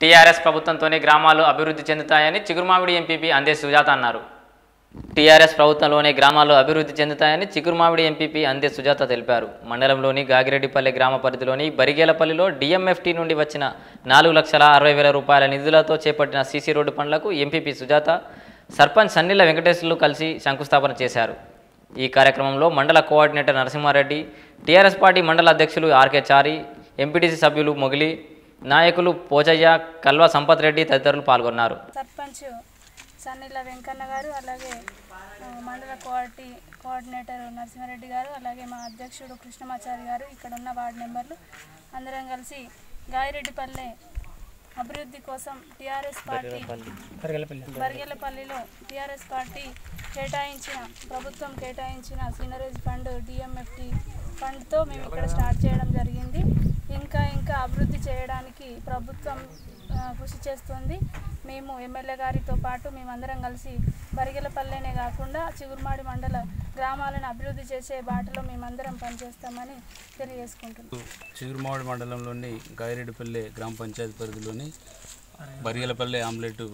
TRS ప్రభుత్వంతోనే గ్రామాలు అభివృద్ధి చెందుతాయని Chigurumamidi MPP అందే సుజాత అన్నారు టీఆర్ఎస్ ప్రభుత్వంలోనే గ్రామాలు అభివృద్ధి చెందుతాయని చిగురుమామిడి ఎంపీపీ అందే సుజాత తెలిపారు మండలంలోని గాగిరెడ్డిపల్లి గ్రామ పరిధిలోని బరిగేలపల్లిలో డిఎంఎఫ్టీ నుండి వచ్చిన నాలుగు లక్షల అరవై వేల రూపాయల నిధులతో చేపట్టిన సీసీ రోడ్డు పనులకు ఎంపీపీ సుజాత సర్పంచ్ సన్నిల వెంకటేశ్వర్లు కలిసి శంకుస్థాపన చేశారు ఈ కార్యక్రమంలో మండల కోఆర్డినేటర్ నరసింహారెడ్డి టీఆర్ఎస్ పార్టీ మండల అధ్యక్షులు ఆర్కే చారి ఎంపీటీసీ సభ్యులు మొగిలి నాయకులు పోచయ్య కల్వ సంపత్ రెడ్డి తదితరులు పాల్గొన్నారు సర్పంచ్ సన్నిల వెంకన్న గారు అలాగే ఆ, మండల కోఆర్డి కోఆర్డినేటర్ నరసింహారెడ్డి గారు అలాగే మా అధ్యక్షుడు కృష్ణమాచారి గారు ఇక్కడ ఉన్న వార్డు మెంబర్లు అందరం కలిసి గాయిరెడ్డిపల్లె అభివృద్ధి కోసం టీఆర్ఎస్ పార్టీ బరిగెలపల్లిలో టీఆర్ఎస్ పార్టీ కేటాయించిన ప్రభుత్వం కేటాయించిన సీనరేజ్ ఫండ్ డిఎంఎఫ్టి ఫండ్తో మేము ఇక్కడ స్టార్ట్ చేయడం జరిగింది ఇంకా ఇంకా అభివృద్ధి చేయడానికి ప్రభుత్వం ఆ, కృషి చేస్తుంది మేము ఎమ్మెల్యే గారితో పాటు మేమందరం కలిసి బరిగెలపల్లెనే కాకుండా చిగురుమాడి మండల గ్రామాలను అభివృద్ధి చేసే బాటలో మేమందరం పనిచేస్తామని తెలియజేసుకుంటున్నాం చిగురుమావిడి మండలంలోని గాయిరెడ్డిపల్లె గ్రామ పంచాయతీ పరిధిలోని బరిగలపల్లె ఆమ్లెట్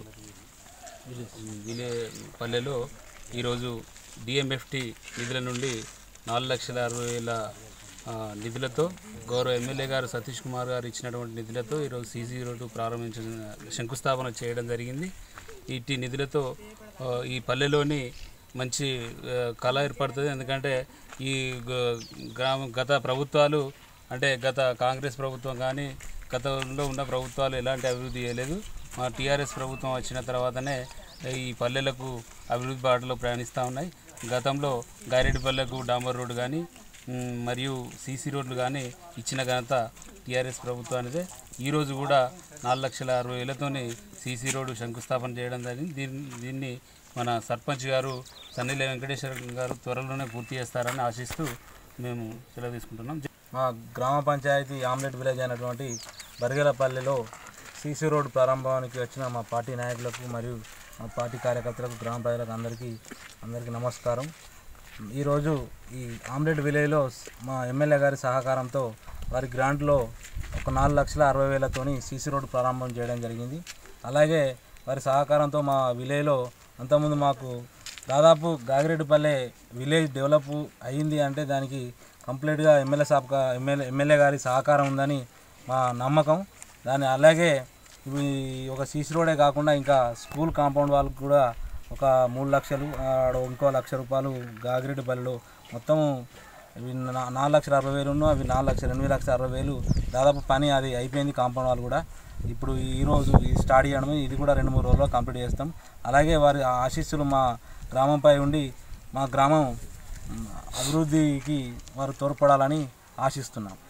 విలే పల్లెలో ఈరోజు డిఎంఎఫ్టి నిధుల నుండి నాలుగు లక్షల అరవై వేల ఆ, నిధులతో గౌరవ ఎమ్మెల్యే గారు సతీష్ కుమార్ గారు ఇచ్చినటువంటి నిధులతో ఈరోజు సీసీ రోడ్డు ప్రారంభించిన శంకుస్థాపన చేయడం జరిగింది ఇట్టి నిధులతో ఆ, ఈ పల్లెలోని మంచి ఆ, కళ ఏర్పడుతుంది ఎందుకంటే ఈ గ- గ్రామ గత ప్రభుత్వాలు అంటే గత కాంగ్రెస్ ప్రభుత్వం కానీ గతంలో ఉన్న ప్రభుత్వాలు ఎలాంటి అభివృద్ధి చేయలేదు మా టీఆర్ఎస్ ప్రభుత్వం వచ్చిన తర్వాతనే ఈ పల్లెలకు అభివృద్ధి బాటలో ప్రయాణిస్తూ ఉన్నాయి గతంలో గారెడ్డిపల్లెకు డాంబర్ రోడ్డు కానీ మ్, మరియు సీసీ రోడ్లు కానీ ఇచ్చిన ఘనత టీఆర్ఎస్ ప్రభుత్వానిదే ఈరోజు కూడా నాలుగు లక్షల అరవై వేలతోని సీసీ రోడ్డు శంకుస్థాపన చేయడం జరిగింది దీన్ని దీన్ని మన సర్పంచ్ గారు సన్నిల వెంకటేశ్వర గారు త్వరలోనే పూర్తి చేస్తారని ఆశిస్తూ మేము సెలవు తీసుకుంటున్నాం మా గ్రామ పంచాయతీ ఆమ్లెట్ విలేజ్ అయినటువంటి బరిగెలపల్లిలో సీసీ రోడ్డు ప్రారంభానికి వచ్చిన మా పార్టీ నాయకులకు మరియు మా పార్టీ కార్యకర్తలకు గ్రామ ప్రజలకు అందరికీ అందరికీ నమస్కారం ఈరోజు ఈ ఆమ్లెట్ విలేజ్లో మా ఎమ్మెల్యే గారి సహకారంతో వారి గ్రాంట్లో ఒక నాలుగు లక్షల అరవై వేలతోని సీసీ రోడ్డు ప్రారంభం చేయడం జరిగింది అలాగే వారి సహకారంతో మా విలేజ్లో అంతకుముందు మాకు దాదాపు గాగిరెడ్డిపల్లె విలేజ్ డెవలప్ అయ్యింది అంటే దానికి కంప్లీట్గా ఎమ్మెల్యే సాబ్ ఎమ్మెల్యే ఎమ్మెల్యే గారి సహకారం ఉందని మా నమ్మకం దాని అలాగే ఇవి ఒక సీసీ రోడే కాకుండా ఇంకా స్కూల్ కాంపౌండ్ వాళ్ళకి కూడా ఒక మూడు లక్షలు ఆడ ఇంకో లక్ష రూపాయలు గాగిరెడ్డిపల్లిలో మొత్తం ఇవి నా- నాలుగు లక్షల అరవై వేలు ఉన్న అవి నాలుగు లక్షల ఎనిమిది లక్షల అరవై వేలు దాదాపు పని అది అయిపోయింది కాంపౌండ్ వాళ్ళు కూడా ఇప్పుడు ఈ రోజు ఇది స్టార్ట్ చేయడం ఇది కూడా రెండు మూడు రోజుల్లో కంప్లీట్ చేస్తాం అలాగే వారి ఆశీస్సులు మా గ్రామంపై ఉండి మా గ్రామం మ్, అభివృద్ధికి వారు తోడ్పడాలని ఆశిస్తున్నాం